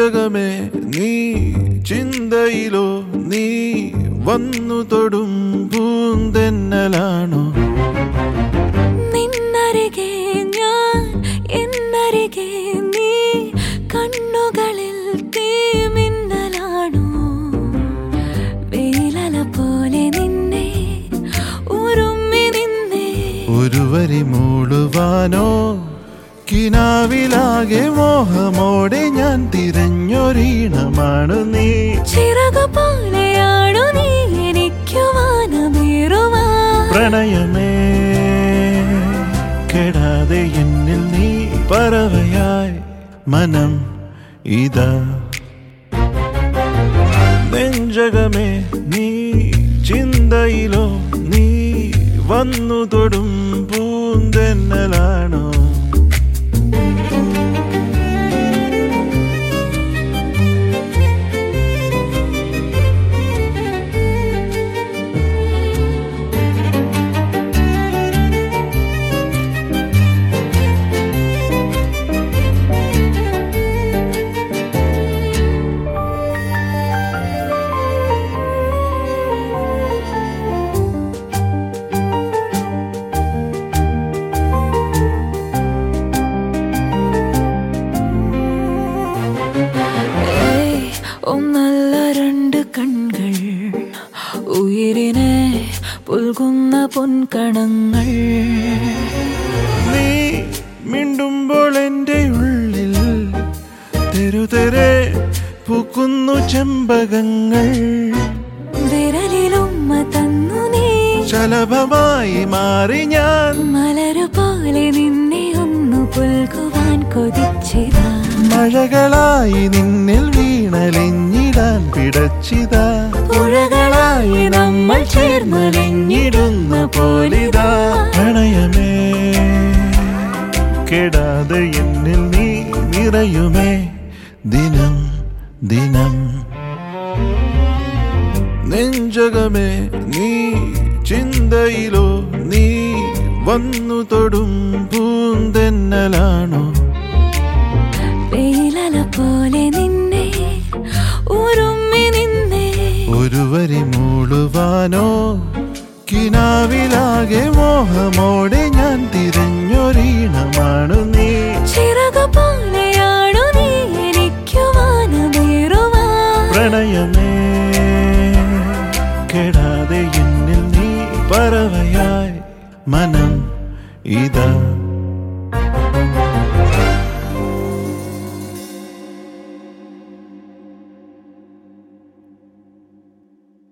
നെഞ്ചകമേ നീ ചിന്തയിലോ നീ വന്നു തൊടും പൂന്തെന്നലാണോ നിന്നരികെ ഞാൻ എന്നരികെ നീ കണ്ണുകളിൽ തീമിന്നലാണോ വെയിലല പോലെ നിന്നെ ഉറുമ്മി നിന്നേ ഒരു വരി മൂടുവാനോ കിനാവിലാകെ മോഹമോടെ ഞാൻ തിരഞ്ഞൊരീണമാണ് നീ ചിറകു പോലെയാണു നീ എനിക്കു വാനമേറുവാ പ്രണയമേ കെടാതെ എന്നിൽ നീ പറവയായി മനം ഇതാ നെഞ്ചകമേ നീ ചിന്തയിലോ നീ വന്നു തൊടും പൂന്തെന്നലാണോ ഏയ്, ഒന്നല്ല രണ്ട് കൺകൾ ഉയിരിനെ പുൽകുന്ന പൊൻകണങ്ങൾ നീ മിണ്ടുമ്പോൾ എൻ്റെ ഉള്ളിൽ തെരുതെരെ പൂക്കുന്നു ചെമ്പകങ്ങൾ വിരലിലുമ്മ തന്നു നീ ശലഭമായി മാറി ഞാൻ മലരു പോലെ നിന്നെ ഒന്നു പുൽകുവാൻ കൊതിച്ചിതാ മഴകളായി നിന്നിൽ വീണലിഞ്ഞിടാൻ പിടച്ചിതാ പുഴകളായി നമ്മൾ ചേർന്നലിഞ്ഞിടുന്ന പോലിതാ പ്രണയമേ കെടാതെ എന്നിൽ നീ നിറയുമേ ദിനം ദിനം നെഞ്ചകമേ നീ ചിന്തയിലോ നീ വന്നു തൊടും പൂന്തെന്നലാണോ വെയിലല പോലെ നിന്നെ ഉറുമ്മി നിന്നേ ഒരു വരി മൂടുവാനോ കിനാവിലാകെ മോഹമോടെ ഞാൻ തിരഞ്ഞൊരീണമാണ് നീ ചിറകു പോലെയാണു നീ എനിക്കു വാനമേറുവാ പ്രണയമേ കെടാതെ എന്നിൽ നീ പറവയായി മനം ഇതാ